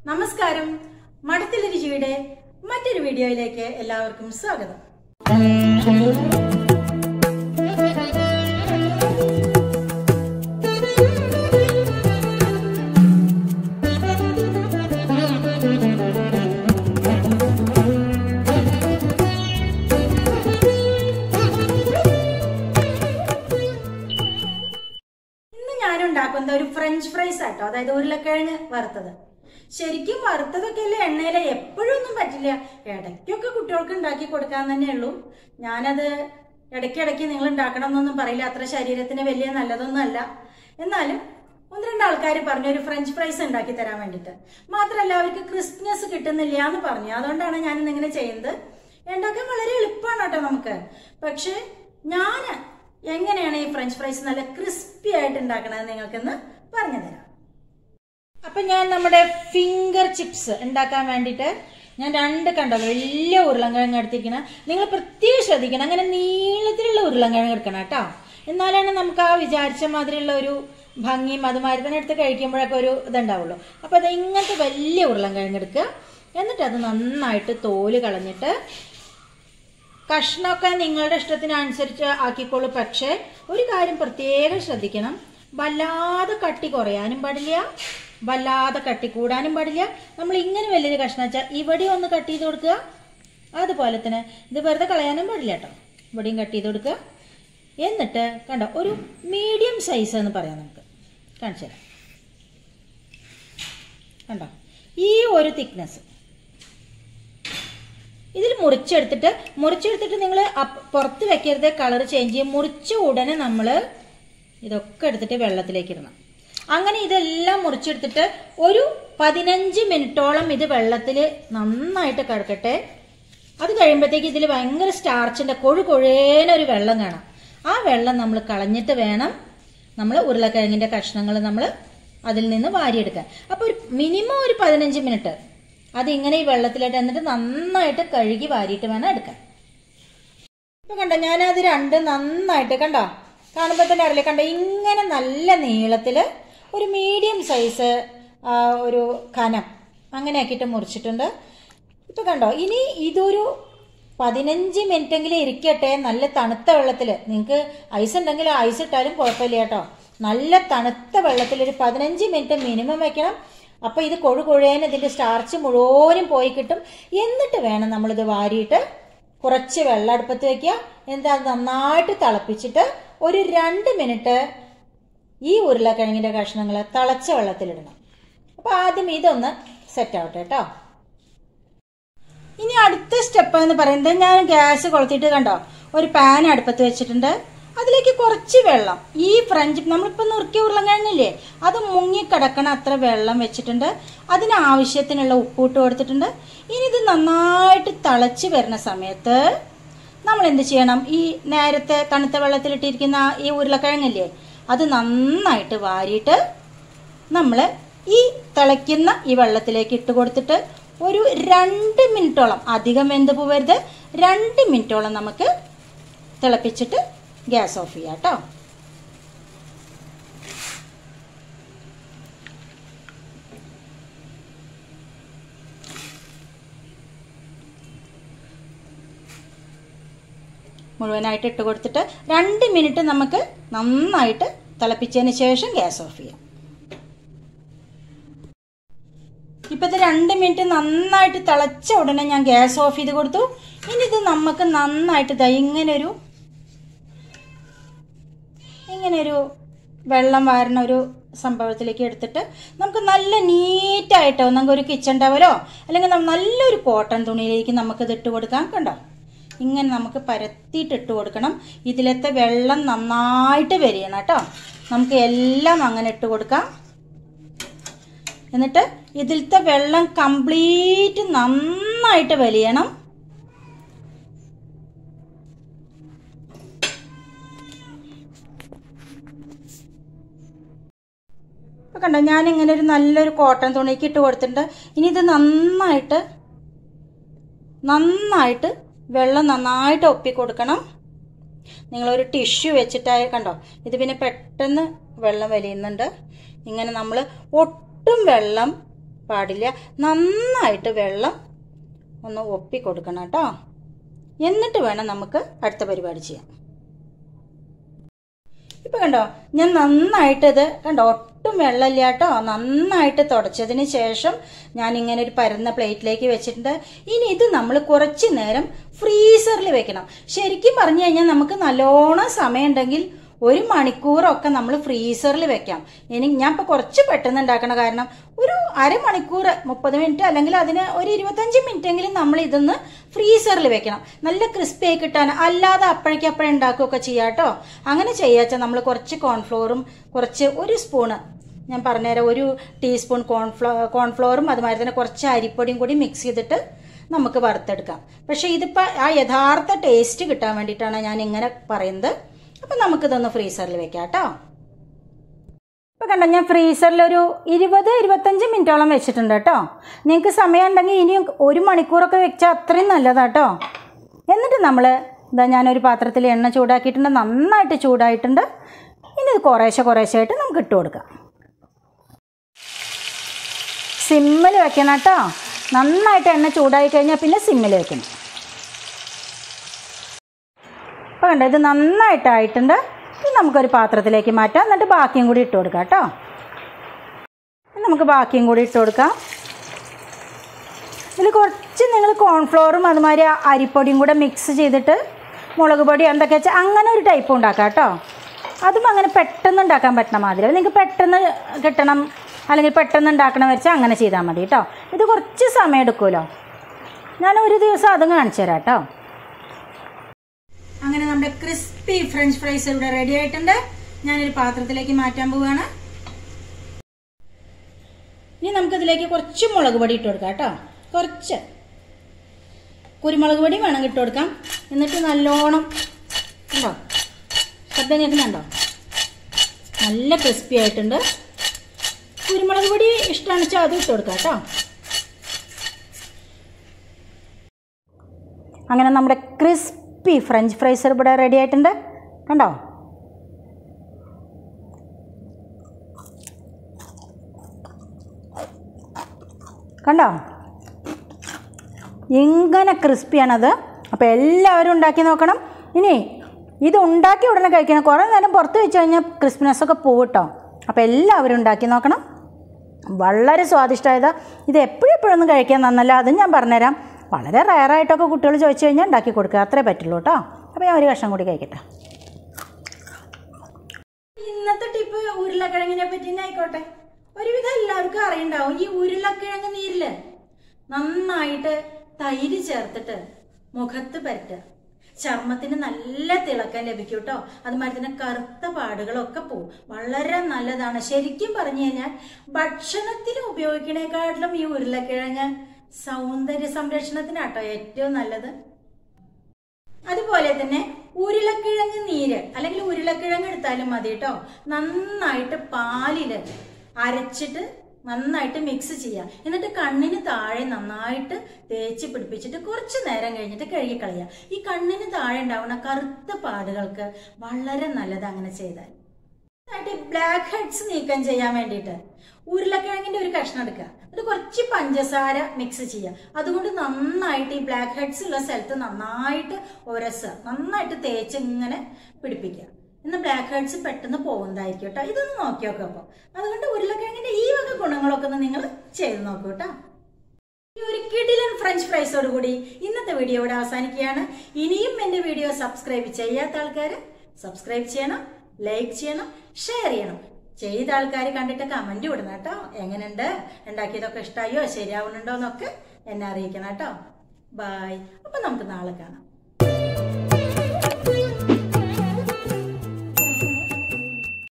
നമസ്കാരം മഠത്തിലെ രുചിയുടെ മറ്റൊരു വീഡിയോയിലേക്ക് എല്ലാവർക്കും സ്വാഗതം ഇന്ന് ഞാൻ ഉണ്ടാക്കുന്ന ഒരു ഫ്രഞ്ച് ഫ്രൈസ് ആട്ടോ അതായത് ഉരുളക്കിഴങ്ങ് വറുത്തത് ശരിക്കും വറുത്തതൊക്കെ അല്ലേ എണ്ണയിലെ എപ്പോഴും ഒന്നും പറ്റില്ല ഇടയ്ക്കൊക്കെ കുട്ടികൾക്ക് ഉണ്ടാക്കി കൊടുക്കാൻ തന്നെ ഉള്ളൂ ഞാനത് ഇടയ്ക്കിടയ്ക്ക് നിങ്ങൾ ഉണ്ടാക്കണം എന്നൊന്നും പറയില്ല അത്ര ശരീരത്തിന് വലിയ നല്ലതൊന്നും അല്ല എന്നാലും ഒന്ന് രണ്ട് ആൾക്കാർ പറഞ്ഞു ഒരു ഫ്രഞ്ച് ഫ്രൈസ് ഉണ്ടാക്കി തരാൻ വേണ്ടിയിട്ട് മാത്രമല്ല അവർക്ക് ക്രിസ്പ്നെസ് കിട്ടുന്നില്ല എന്ന് പറഞ്ഞു അതുകൊണ്ടാണ് ഞാൻ ഇന്നിങ്ങനെ ചെയ്യുന്നത് ഉണ്ടാക്കാൻ വളരെ എളുപ്പമാണ് കേട്ടോ നമുക്ക് പക്ഷേ ഞാൻ എങ്ങനെയാണ് ഈ ഫ്രഞ്ച് ഫ്രൈസ് നല്ല ക്രിസ്പി ആയിട്ട് ഉണ്ടാക്കണത് നിങ്ങൾക്കിന്ന് പറഞ്ഞു തരാം അപ്പൊ ഞാൻ നമ്മുടെ ഫിംഗർ ചിപ്സ് ഉണ്ടാക്കാൻ വേണ്ടിയിട്ട് ഞാൻ രണ്ട് കണ്ടോ വലിയ ഉരുളൻകിഴങ്ങ് എടുത്തിരിക്കണം നിങ്ങൾ പ്രത്യേകം ശ്രദ്ധിക്കണം അങ്ങനെ നീളത്തിലുള്ള ഉരുളൻകിഴങ്ങ് എടുക്കണം കേട്ടോ എന്നാലാണ് നമുക്ക് ആ വിചാരിച്ച മാതിരിയുള്ള ഒരു ഭംഗിയും അതുമാതിരി തന്നെ എടുത്ത് കഴിക്കുമ്പോഴൊക്കെ ഒരു ഇതുണ്ടാവുള്ളൂ അപ്പോൾ അത് ഇങ്ങനത്തെ വലിയ ഉരുളൻകിഴങ്ങ് എടുക്കുക എന്നിട്ട് അത് നന്നായിട്ട് തോല് കളഞ്ഞിട്ട് കഷ്ണമൊക്കെ നിങ്ങളുടെ ഇഷ്ടത്തിനനുസരിച്ച് ആക്കിക്കോളൂ പക്ഷേ ഒരു കാര്യം പ്രത്യേകം ശ്രദ്ധിക്കണം വല്ലാതെ കട്ടി കുറയാനും പാടില്ല വല്ലാതെ കട്ടി കൂടാനും പാടില്ല നമ്മൾ ഇങ്ങനെ വലിയൊരു കഷ്ണം വെച്ചാൽ ഇവിടെ ഒന്ന് കട്ട് ചെയ്ത് കൊടുക്കുക അതുപോലെ തന്നെ ഇത് വെറുതെ കളയാനും പാടില്ല കേട്ടോ ഇവിടെയും കട്ട് ചെയ്ത് കൊടുക്കുക എന്നിട്ട് കണ്ടോ ഒരു മീഡിയം സൈസ് എന്ന് പറയാം നമുക്ക് കാണിച്ചു തരാം കണ്ടോ ഈ ഒരു തിക്നെസ് ഇതിൽ മുറിച്ചെടുത്തിട്ട് മുറിച്ചെടുത്തിട്ട് നിങ്ങൾ പുറത്ത് വെക്കരുത് കളർ ചേഞ്ച് ചെയ്യും മുറിച്ച ഉടനെ നമ്മൾ ഇതൊക്കെ എടുത്തിട്ട് വെള്ളത്തിലേക്ക് ഇടണം അങ്ങനെ ഇതെല്ലാം മുറിച്ചെടുത്തിട്ട് ഒരു പതിനഞ്ച് മിനിറ്റോളം ഇത് വെള്ളത്തിൽ നന്നായിട്ട് കിടക്കട്ടെ അത് കഴിയുമ്പോഴത്തേക്ക് ഇതിൽ ഭയങ്കര സ്റ്റാർച്ചിൻ്റെ കൊഴു കൊഴേനൊരു വെള്ളം കാണാം ആ വെള്ളം നമ്മൾ കളഞ്ഞിട്ട് വേണം നമ്മൾ ഉരുളക്കിഴങ്ങിൻ്റെ കഷ്ണങ്ങൾ നമ്മൾ അതിൽ നിന്ന് വാരിയെടുക്കാൻ അപ്പോൾ ഒരു മിനിമം ഒരു പതിനഞ്ച് മിനിറ്റ് അതിങ്ങനെ ഈ വെള്ളത്തിലിട്ട് എന്നിട്ട് നന്നായിട്ട് കഴുകി വാരിയിട്ട് വേണം എടുക്കാൻ ഇപ്പൊ കണ്ടോ ഞാനത് രണ്ട് നന്നായിട്ട് കണ്ടോ കാണുമ്പോൾ തന്നെ അറിയില്ല കണ്ടോ ഇങ്ങനെ നല്ല നീളത്തില് ഒരു മീഡിയം സൈസ് ഒരു കനം അങ്ങനെ ആക്കിയിട്ട് മുറിച്ചിട്ടുണ്ട് ഇപ്പൊ കണ്ടോ ഇനി ഇതൊരു പതിനഞ്ച് മിനിറ്റ് എങ്കിലും ഇരിക്കട്ടെ നല്ല തണുത്ത വെള്ളത്തിൽ നിങ്ങൾക്ക് ഐസ് ഉണ്ടെങ്കിൽ ഐസ് ഇട്ടാലും കുഴപ്പമില്ല കേട്ടോ നല്ല തണുത്ത വെള്ളത്തിൽ ഒരു പതിനഞ്ച് മിനിറ്റ് മിനിമം വെക്കണം അപ്പൊ ഇത് കൊഴു കൊഴേന് ഇതിന്റെ സ്റ്റാർച്ച് മുഴുവനും പോയി കിട്ടും എന്നിട്ട് വേണം നമ്മളിത് വാരിയിട്ട് കുറച്ച് വെള്ളം അടുപ്പത്ത് വെക്കുക എന്നിട്ട് അത് നന്നായിട്ട് തിളപ്പിച്ചിട്ട് ഒരു രണ്ട് മിനിറ്റ് ഈ ഉരുളക്കിഴങ്ങിന്റെ കഷ്ണങ്ങൾ തിളച്ച വെള്ളത്തിലിടണം അപ്പൊ ആദ്യം ഇതൊന്ന് സെറ്റ് ആവട്ടെ കേട്ടോ ഇനി അടുത്ത സ്റ്റെപ്പ് എന്ന് പറയുന്നത് ഞാൻ ഗ്യാസ് കൊളുത്തിയിട്ട് കണ്ടോ ഒരു പാൻ അടുപ്പത്ത് വെച്ചിട്ടുണ്ട് അതിലേക്ക് കുറച്ച് വെള്ളം ഈ ഫ്രഞ്ച് നമ്മളിപ്പോൾ നുറുക്കിയ ഉരുളക്കിഴങ്ങില്ലേ അത് മുങ്ങിക്കിടക്കണ അത്ര വെള്ളം വെച്ചിട്ടുണ്ട് അതിന് ആവശ്യത്തിനുള്ള ഉപ്പിട്ട് കൊടുത്തിട്ടുണ്ട് ഇനി ഇത് നന്നായിട്ട് തിളച്ച് വരുന്ന സമയത്ത് നമ്മൾ എന്ത് ചെയ്യണം ഈ നേരത്തെ തണുത്ത വെള്ളത്തിലിട്ടിരിക്കുന്ന ഈ ഉരുളക്കിഴങ്ങില്ലേ അത് നന്നായിട്ട് വാരിയിട്ട് നമ്മൾ ഈ തിളയ്ക്കുന്ന ഈ വെള്ളത്തിലേക്ക് ഇട്ട് കൊടുത്തിട്ട് ഒരു രണ്ട് മിനിറ്റോളം അധികം വെന്ത് പോവരുത് രണ്ട് മിനിറ്റോളം നമുക്ക് തിളപ്പിച്ചിട്ട് ഗ്യാസ് ഓഫ് ചെയ്യാം കേട്ടോ മുഴുവനായിട്ട് ഇട്ട് കൊടുത്തിട്ട് രണ്ട് മിനിറ്റ് നമുക്ക് നന്നായിട്ട് തിളപ്പിച്ചതിന് ശേഷം ഗ്യാസ് ഓഫ് ചെയ്യാം ഇപ്പം ഇത് രണ്ട് മിനിറ്റ് നന്നായിട്ട് തിളച്ച ഉടനെ ഞാൻ ഗ്യാസ് ഓഫ് ചെയ്ത് കൊടുത്തു ഇനി ഇത് നമുക്ക് നന്നായിട്ട് ദാ ഇങ്ങനൊരു ഇങ്ങനൊരു വെള്ളം വാരണ ഒരു സംഭവത്തിലേക്ക് എടുത്തിട്ട് നമുക്ക് നല്ല നീറ്റായിട്ടോ നമുക്ക് ഒരു കിച്ചൺ ടവലോ അല്ലെങ്കിൽ നം- നല്ലൊരു കോട്ടൺ തുണിയിലേക്ക് നമുക്കിത് ഇട്ട് കൊടുക്കാം കണ്ടോ ഇങ്ങനെ നമുക്ക് പരത്തിയിട്ട് ഇട്ട് കൊടുക്കണം ഇതിലത്തെ വെള്ളം നന്നായിട്ട് വരികയാണ് കേട്ടോ നമുക്ക് എല്ലാം അങ്ങനെ ഇട്ട് കൊടുക്കാം എന്നിട്ട് ഇതിലത്തെ വെള്ളം കംപ്ലീറ്റ് നന്നായിട്ട് വലിയണം ഇപ്പൊ കണ്ടോ ഞാൻ ഇങ്ങനെ ഒരു നല്ലൊരു കോട്ടൺ തുണിക്ക് ഇട്ട് കൊടുത്തിട്ടുണ്ട് ഇനി ഇത് നന്നായിട്ട് നന്നായിട്ട് വെള്ളം നന്നായിട്ട് ഒപ്പി കൊടുക്കണം നിങ്ങളൊരു ടിഷ്യൂ വെച്ചിട്ടായി കണ്ടോ ഇത് പിന്നെ പെട്ടെന്ന് വെള്ളം വലിയുന്നുണ്ട് ഇങ്ങനെ നമ്മൾ ഒട്ടും വെള്ളം പാടില്ല നന്നായിട്ട് വെള്ളം ഒന്ന് ഒപ്പി കൊടുക്കണം കേട്ടോ എന്നിട്ട് വേണം നമുക്ക് അടുത്ത പരിപാടി ചെയ്യാൻ ഇപ്പൊ കണ്ടോ ഞാൻ നന്നായിട്ട് ഇത് കണ്ടോ ഒട്ടും വെള്ളമില്ല കേട്ടോ നന്നായിട്ട് തുടച്ചതിന് ശേഷം ഞാൻ ഇങ്ങനെ ഒരു പരന്ന പ്ലേറ്റിലേക്ക് വെച്ചിട്ടുണ്ട് ഇനി ഇത് നമ്മൾ കുറച്ച് നേരം ഫ്രീസറിൽ വെക്കണം ശരിക്കും പറഞ്ഞു കഴിഞ്ഞാൽ നമുക്ക് നല്ലോണം സമയം ഉണ്ടെങ്കിൽ ഒരു മണിക്കൂറൊക്കെ നമ്മൾ ഫ്രീസറിൽ വെക്കാം ഇനി ഞാൻ ഇപ്പോൾ കുറച്ച് പെട്ടെന്ന് ഉണ്ടാക്കണ കാരണം ഒരു അരമണിക്കൂർ മുപ്പത് മിനിറ്റ് അല്ലെങ്കിൽ അതിന് ഒരു ഇരുപത്തഞ്ച് മിനിറ്റ് എങ്കിലും നമ്മൾ ഇതൊന്ന് ഫ്രീസറിൽ വെക്കണം നല്ല ക്രിസ്പി ആയി കിട്ടാൻ അല്ലാതെ അപ്പോഴേക്ക് അപ്പോഴേ ഉണ്ടാക്കുകയൊക്കെ ചെയ്യാം കേട്ടോ അങ്ങനെ ചെയ്യാച്ചാൽ നമ്മൾ കുറച്ച് കോൺഫ്ലോറും കുറച്ച് ഒരു സ്പൂണ് ഞാൻ പറഞ്ഞുതരാം ഒരു ടീസ്പൂൺ കോൺഫ്ലോ കോൺഫ്ലോറും അതുമാതിരി തന്നെ കുറച്ച് അരിപ്പൊടിയും കൂടി മിക്സ് ചെയ്തിട്ട് നമുക്ക് വറുത്തെടുക്കാം പക്ഷേ ഇതിപ്പോൾ ആ യഥാർത്ഥ ടേസ്റ്റ് കിട്ടാൻ വേണ്ടിയിട്ടാണ് ഞാൻ ഇങ്ങനെ പറയുന്നത് അപ്പം നമുക്കിതൊന്ന് ഫ്രീസറിൽ വെക്കാം കേട്ടോ ഇപ്പം കണ്ടോ ഞാൻ ഫ്രീസറിൽ ഒരു ഇരുപത് ഇരുപത്തഞ്ച് മിനിറ്റോളം വെച്ചിട്ടുണ്ട് കേട്ടോ നിങ്ങൾക്ക് സമയം ഉണ്ടെങ്കിൽ ഇനിയും ഒരു മണിക്കൂറൊക്കെ വെച്ചാൽ അത്രയും നല്ലതാട്ടോ എന്നിട്ട് നമ്മൾ ഇതാ ഞാനൊരു പാത്രത്തിൽ എണ്ണ ചൂടാക്കിയിട്ടുണ്ട് നന്നായിട്ട് ചൂടായിട്ടുണ്ട് ഇനി ഇത് കുറേശ്ശെ കുറേശ്ശെ ആയിട്ട് നമുക്ക് ഇട്ട് കൊടുക്കാം സിമ്മിൽ വെക്കണം കേട്ടോ നന്നായിട്ട് എണ്ണ ചൂടായി കഴിഞ്ഞാൽ പിന്നെ സിമ്മിൽ വെക്കണം അപ്പോൾ കണ്ടോ ഇത് നന്നായിട്ടായിട്ടുണ്ട് ഇനി നമുക്കൊരു പാത്രത്തിലേക്ക് മാറ്റാം എന്നിട്ട് ബാക്കിയും കൂടി ഇട്ട് കൊടുക്കാം കേട്ടോ നമുക്ക് ബാക്കിയും കൂടി ഇട്ട് കൊടുക്കാം ഇതിൽ കുറച്ച് നിങ്ങൾ കോൺഫ്ലോറും അതുമാതിരി അരിപ്പൊടിയും കൂടെ മിക്സ് ചെയ്തിട്ട് മുളക് പൊടി എന്തൊക്കെ വെച്ചാൽ അങ്ങനെ ഒരു ടൈപ്പ് ഉണ്ടാക്കാം കേട്ടോ അതും അങ്ങനെ പെട്ടെന്ന് ഉണ്ടാക്കാൻ പറ്റണ മാതിരി നിങ്ങൾക്ക് പെട്ടെന്ന് കിട്ടണം അല്ലെങ്കിൽ പെട്ടെന്ന് ഉണ്ടാക്കണം വെച്ചാൽ അങ്ങനെ ചെയ്താൽ മതി കേട്ടോ ഇത് കുറച്ച് സമയം എടുക്കുമല്ലോ ഞാൻ ഒരു ദിവസം അതും കാണിച്ചു തരാം കേട്ടോ അങ്ങനെ നമ്മുടെ ക്രിസ്പി ഫ്രഞ്ച് ഫ്രൈസ് ഇവിടെ റെഡി ആയിട്ടുണ്ട് ഞാനൊരു പാത്രത്തിലേക്ക് മാറ്റാൻ പോവുകയാണ് ഇനി നമുക്കിതിലേക്ക് കുറച്ച് മുളക് പൊടി ഇട്ട് കൊടുക്കാം കേട്ടോ കുറച്ച് കുരുമുളക് പൊടി വേണം ഇട്ട് കൊടുക്കാം എന്നിട്ട് നല്ലോണം ഉണ്ടോ ശബ്ദം കേൾക്കുന്നുണ്ടോ നല്ല ക്രിസ്പി ആയിട്ടുണ്ട് കുരുമുളക് പൊടി ഇഷ്ടമാണെന്ന് വെച്ചാൽ അതും ഇട്ട് കൊടുക്കാം കേട്ടോ അങ്ങനെ നമ്മുടെ ക്രിസ്പി ഫ്രഞ്ച് ഫ്രൈസ് ഇവിടെ റെഡി ആയിട്ടുണ്ട് കണ്ടോ കണ്ടോ എങ്ങനെ ക്രിസ്പിയാണത് അപ്പോൾ എല്ലാവരും ഉണ്ടാക്കി നോക്കണം ഇനി ഇത് ഉണ്ടാക്കി ഉടനെ കഴിക്കണം കുറേ നേരം പുറത്ത് വെച്ച് കഴിഞ്ഞാൽ ക്രിസ്പിനെസ് ഒക്കെ പോകും കേട്ടോ അപ്പോൾ എല്ലാവരും ഉണ്ടാക്കി നോക്കണം വളരെ സ്വാദിഷ്ടമായത് ഇത് എപ്പോഴും എപ്പോഴൊന്നും കഴിക്കാൻ നന്നല്ല അതും ഞാൻ പറഞ്ഞുതരാം വളരെ റയറായിട്ടൊക്കെ കുട്ടികൾ ചോദിച്ചു കഴിഞ്ഞാൽ ഉണ്ടാക്കി കൊടുക്കുക അത്രേ പറ്റുള്ളൂ കേട്ടോ അപ്പോൾ ഞാൻ ഒരു കഷ്ണം കൂടി കഴിക്കട്ടെ ഇന്നത്തെ ടിപ്പ് ഉരുളക്കിഴങ്ങിനെ പറ്റി തന്നെ ആയിക്കോട്ടെ ഒരുവിധം എല്ലാവർക്കും അറിയണ്ടാവും ഈ ഉരുളക്കിഴങ്ങ് നീരില് നന്നായിട്ട് തൈര് ചേർത്തിട്ട് മുഖത്ത് പരട്ടുക ചർമ്മത്തിന് നല്ല തിളക്കം ലഭിക്കും കേട്ടോ അതുമാതിരി തന്നെ കറുത്ത പാടുകളൊക്കെ പോവും വളരെ നല്ലതാണ് ശരിക്കും പറഞ്ഞു കഴിഞ്ഞാൽ ഭക്ഷണത്തിന് ഉപയോഗിക്കണേക്കാട്ടിലും ഈ ഉരുളക്കിഴങ്ങ് സൗന്ദര്യ സംരക്ഷണത്തിനാട്ടോ ഏറ്റവും നല്ലത് അതുപോലെ തന്നെ ഉരുളക്കിഴങ്ങ് നീര് അല്ലെങ്കിൽ ഉരുളക്കിഴങ്ങ് എടുത്താലും മതി കേട്ടോ നന്നായിട്ട് പാലില് അരച്ചിട്ട് നന്നായിട്ട് മിക്സ് ചെയ്യുക എന്നിട്ട് കണ്ണിന് താഴെ നന്നായിട്ട് തേച്ച് പിടിപ്പിച്ചിട്ട് കുറച്ച് നേരം കഴിഞ്ഞിട്ട് കഴുകിക്കളയുക ഈ കണ്ണിന് താഴെ ഉണ്ടാവുന്ന കറുത്ത പാടുകൾക്ക് വളരെ നല്ലത് അങ്ങനെ ചെയ്താൽ ബ്ലാക്ക് ഹെഡ്സ് നീക്കം ചെയ്യാൻ വേണ്ടിയിട്ട് ഉരുളക്കിഴങ്ങിന്റെ ഒരു കഷ്ണം എടുക്കുക എന്നിട്ട് കുറച്ച് പഞ്ചസാര മിക്സ് ചെയ്യുക അതുകൊണ്ട് നന്നായിട്ട് ഈ ബ്ലാക്ക് ഹെഡ്സ് ഉള്ള സ്ഥലത്ത് നന്നായിട്ട് ഉരസുക നന്നായിട്ട് തേച്ച് ഇങ്ങനെ പിടിപ്പിക്കുക എന്നാൽ ബ്ലാക്ക് ഹെഡ്സ് പെട്ടെന്ന് പോകുന്നതായിരിക്കും കേട്ടോ ഇതൊന്ന് നോക്കി നോക്കാം അപ്പോൾ അതുകൊണ്ട് ഉരുളക്കിഴങ്ങിന്റെ ഈ വക ഗുണങ്ങളൊക്കെ ഒന്ന് നിങ്ങൾ ചെയ്ത് നോക്കൂ കേട്ടോ ഈ ഒരു കിടിലൻ ഫ്രഞ്ച് ഫ്രൈസോട് കൂടി ഇന്നത്തെ വീഡിയോ ഇവിടെ അവസാനിക്കുകയാണ് ഇനിയും എന്റെ വീഡിയോ സബ്സ്ക്രൈബ് ചെയ്യാത്ത ആൾക്കാർ സബ്സ്ക്രൈബ് ചെയ്യണം ലൈക്ക് ചെയ്യണം ഷെയർ ചെയ്യണം ചെയ്ത ആൾക്കാർ കണ്ടിട്ട് കമന്റ് വിടണം കേട്ടോ എങ്ങനെയുണ്ട് ഉണ്ടാക്കിയതൊക്കെ ഇഷ്ടമായോ ശരിയാവുന്നുണ്ടോ എന്നൊക്കെ എന്നെ അറിയിക്കണം കേട്ടോ ബായ് അപ്പൊ നമുക്ക് നാളെ കാണാം